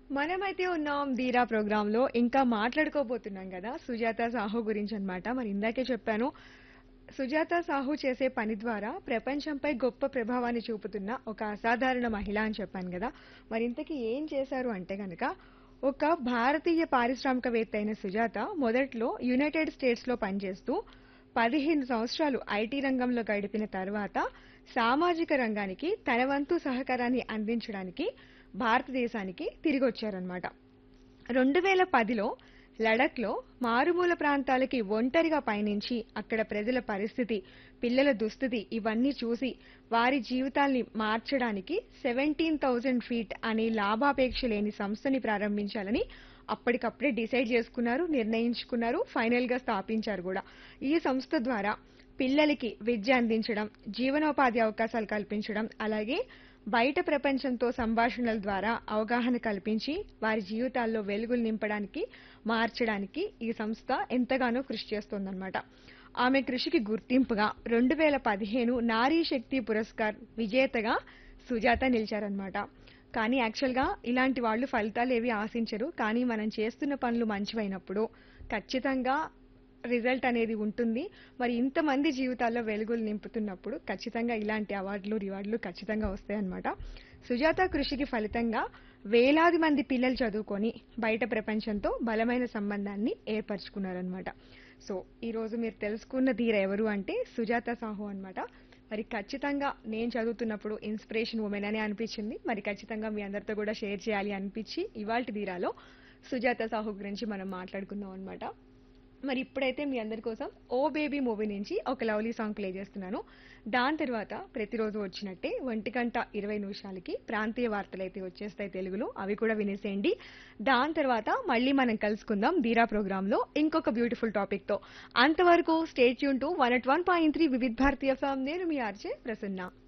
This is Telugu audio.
మనమైతే ఉన్నాం ధీరా ప్రోగ్రామ్ లో ఇంకా మాట్లాడుకోబోతున్నాం కదా సుజాత సాహు గురించి అన్నమాట మరి ఇందాకే చెప్పాను సుజాత సాహు చేసే పని ద్వారా ప్రపంచంపై గొప్ప ప్రభావాన్ని చూపుతున్న ఒక అసాధారణ మహిళ అని చెప్పాను కదా మరి ఇంతకీ ఏం చేశారు అంటే గనక ఒక భారతీయ పారిశ్రామికవేత్త అయిన సుజాత మొదట్లో యునైటెడ్ స్టేట్స్ లో పనిచేస్తూ పదిహేను సంవత్సరాలు ఐటీ రంగంలో గడిపిన తర్వాత సామాజిక రంగానికి తన వంతు సహకారాన్ని అందించడానికి భారతదేశానికి తిరిగి వచ్చారనమాట రెండు వేల పదిలో లడఖ్లో మారుమూల ప్రాంతాలకి ఒంటరిగా పయనించి అక్కడ ప్రజల పరిస్థితి పిల్లల దుస్థితి ఇవన్నీ చూసి వారి జీవితాల్ని మార్చడానికి సెవెంటీన్ థౌజండ్ ఫీట్ అనే లాభాపేక్ష లేని సంస్థని ప్రారంభించాలని అప్పటికప్పుడే డిసైడ్ చేసుకున్నారు నిర్ణయించుకున్నారు ఫైనల్ గా స్థాపించారు కూడా ఈ సంస్థ ద్వారా పిల్లలకి విద్య అందించడం జీవనోపాధి అవకాశాలు కల్పించడం అలాగే బయట ప్రపంచంతో సంభాషణల ద్వారా అవగాహన కల్పించి వారి జీవితాల్లో వెలుగులు నింపడానికి మార్చడానికి ఈ సంస్థ ఎంతగానో కృషి చేస్తోందన్నమాట ఆమె కృషికి గుర్తింపుగా రెండు వేల పదిహేను నారీ శక్తి పురస్కార్ విజేతగా సుజాత నిలిచారనమాట కానీ యాక్చువల్గా ఇలాంటి వాళ్ళు ఫలితాలు ఏవి ఆశించరు కానీ మనం చేస్తున్న పనులు మంచివైనప్పుడు ఖచ్చితంగా రిజల్ట్ అనేది ఉంటుంది మరి ఇంతమంది జీవితాల్లో వెలుగులు నింపుతున్నప్పుడు ఖచ్చితంగా ఇలాంటి అవార్డులు రివార్డులు ఖచ్చితంగా వస్తాయన్నమాట సుజాత కృషికి ఫలితంగా వేలాది మంది పిల్లలు చదువుకొని బయట ప్రపంచంతో బలమైన సంబంధాన్ని ఏర్పరచుకున్నారనమాట సో ఈ రోజు మీరు తెలుసుకున్న ధీర ఎవరు అంటే సుజాత సాహు అన్నమాట మరి ఖచ్చితంగా నేను చదువుతున్నప్పుడు ఇన్స్పిరేషన్ ఉమెన్ అని అనిపించింది మరి ఖచ్చితంగా మీ అందరితో కూడా షేర్ చేయాలి అనిపించి ఇవాళ ధీరాలో సుజాత సాహు గురించి మనం మాట్లాడుకుందాం అనమాట మరి ఇప్పుడైతే మీ అందరి కోసం ఓ బేబీ మూవీ నుంచి ఒక లవ్లీ సాంగ్ ప్లే చేస్తున్నాను దాని తర్వాత ప్రతిరోజు వచ్చినట్టే ఒంటి గంట ఇరవై నిమిషాలకి ప్రాంతీయ వార్తలు అయితే వచ్చేస్తాయి తెలుగులో అవి కూడా వినేసేయండి దాని తర్వాత మళ్ళీ మనం కలుసుకుందాం ధీరా ప్రోగ్రామ్ లో ఇంకొక బ్యూటిఫుల్ టాపిక్ తో అంతవరకు స్టేట్ యూన్ to one at one point three Vividh Bharati FM నేను మీ ఆర్జే ప్రసన్న